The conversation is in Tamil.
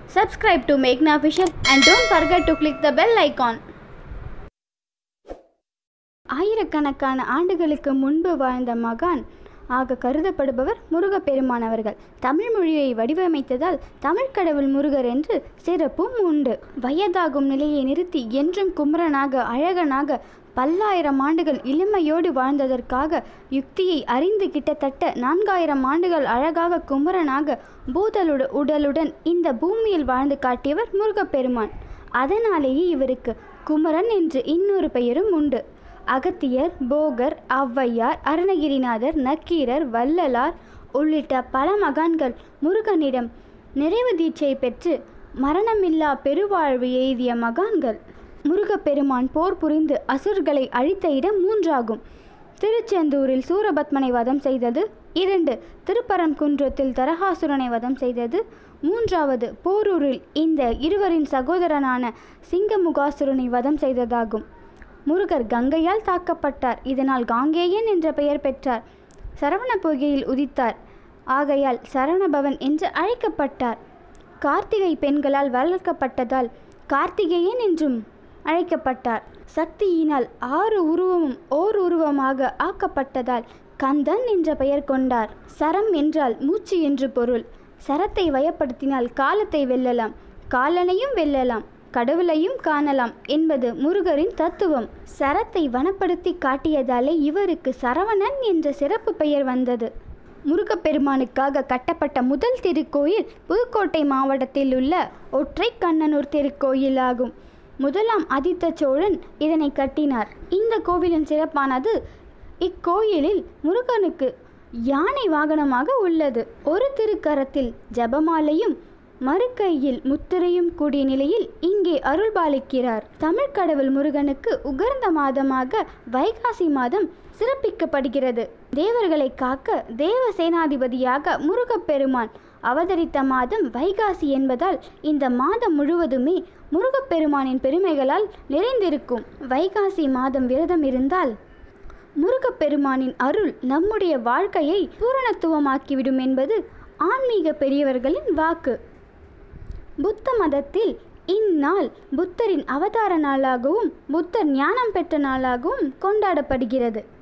Subscribe to Meghna Official and don't forget to click the bell icon. ஆயிரக்கணக்கான ஆண்டுகளுக்கு முன்பு வாழ்ந்த மகான் ஆக கருதப்படுபவர் முருகப்பெருமான் அவர்கள் தமிழ் மொழியை வடிவமைத்ததால் தமிழ் கடவுள் முருகர் என்று சிறப்பும் உண்டு வயதாகும் நிலையை நிறுத்தி என்றும் குமரனாக அழகனாக பல்லாயிரம் ஆண்டுகள் இளமையோடு வாழ்ந்ததற்காக யுக்தியை அறிந்து கிட்டத்தட்ட நான்காயிரம் ஆண்டுகள் அழகாக குமரனாக பூதலுட உடலுடன் இந்த பூமியில் வாழ்ந்து காட்டியவர் முருகப்பெருமான் அதனாலேயே இவருக்கு குமரன் என்று இன்னொரு பெயரும் உண்டு அகத்தியர் போகர் ஔவையார் அருணகிரிநாதர் நக்கீரர் வள்ளலார் உள்ளிட்ட பல மகான்கள் முருகனிடம் நிறைவு தீட்சை பெற்று மரணமில்லா பெருவாழ்வு எய்திய மகான்கள் முருகப்பெருமான் போர் புரிந்து அசுர்களை அழித்த இடம் மூன்றாகும் திருச்செந்தூரில் சூரபத்மனை வதம் செய்தது இரண்டு திருப்பரங்குன்றத்தில் தரகாசுரனை வதம் செய்தது மூன்றாவது போரூரில் இந்த இருவரின் சகோதரனான சிங்கமுகாசுரனை வதம் செய்ததாகும் முருகர் கங்கையால் தாக்கப்பட்டார் இதனால் காங்கேயன் என்ற பெயர் பெற்றார் சரவண பொய்கையில் உதித்தார் ஆகையால் சரவணபவன் என்று அழைக்கப்பட்டார் கார்த்திகை பெண்களால் வளர்க்கப்பட்டதால் கார்த்திகேயன் என்றும் அழைக்கப்பட்டார் சக்தியினால் ஆறு உருவமும் ஓர் உருவமாக ஆக்கப்பட்டதால் கந்தன் என்ற பெயர் கொண்டார் சரம் என்றால் மூச்சு என்று பொருள் சரத்தை வயப்படுத்தினால் காலத்தை வெல்லலாம் காலனையும் வெல்லலாம் கடவுளையும் காணலாம் என்பது முருகரின் தத்துவம் சரத்தை வனப்படுத்தி காட்டியதாலே இவருக்கு சரவணன் என்ற சிறப்பு பெயர் வந்தது முருகப்பெருமானுக்காக கட்டப்பட்ட முதல் திருக்கோயில் புதுக்கோட்டை மாவட்டத்தில் உள்ள ஒற்றை கண்ணனூர் திருக்கோயில் ஆகும் முதலாம் ஆதித்த சோழன் இதனை கட்டினார் இந்த கோவிலின் சிறப்பானது இக்கோயிலில் முருகனுக்கு யானை வாகனமாக உள்ளது ஒரு திருக்கரத்தில் ஜபமாலையும் மறுக்கையில் முத்திரையும் கூடிய நிலையில் இங்கே அருள்பாலிக்கிறார் தமிழ் கடவுள் முருகனுக்கு உகர்ந்த மாதமாக வைகாசி மாதம் சிறப்பிக்கப்படுகிறது தேவர்களை காக்க தேவ சேனாதிபதியாக முருகப்பெருமான் அவதரித்த மாதம் வைகாசி என்பதால் இந்த மாதம் முழுவதுமே முருகப்பெருமானின் பெருமைகளால் நிறைந்திருக்கும் வைகாசி மாதம் விரதம் இருந்தால் முருகப்பெருமானின் அருள் நம்முடைய வாழ்க்கையை பூரணத்துவமாக்கிவிடும் என்பது ஆன்மீக பெரியவர்களின் வாக்கு புத்த மதத்தில் இந்நாள் புத்தரின் அவதார நாளாகவும் புத்தர் ஞானம் பெற்ற நாளாகவும் கொண்டாடப்படுகிறது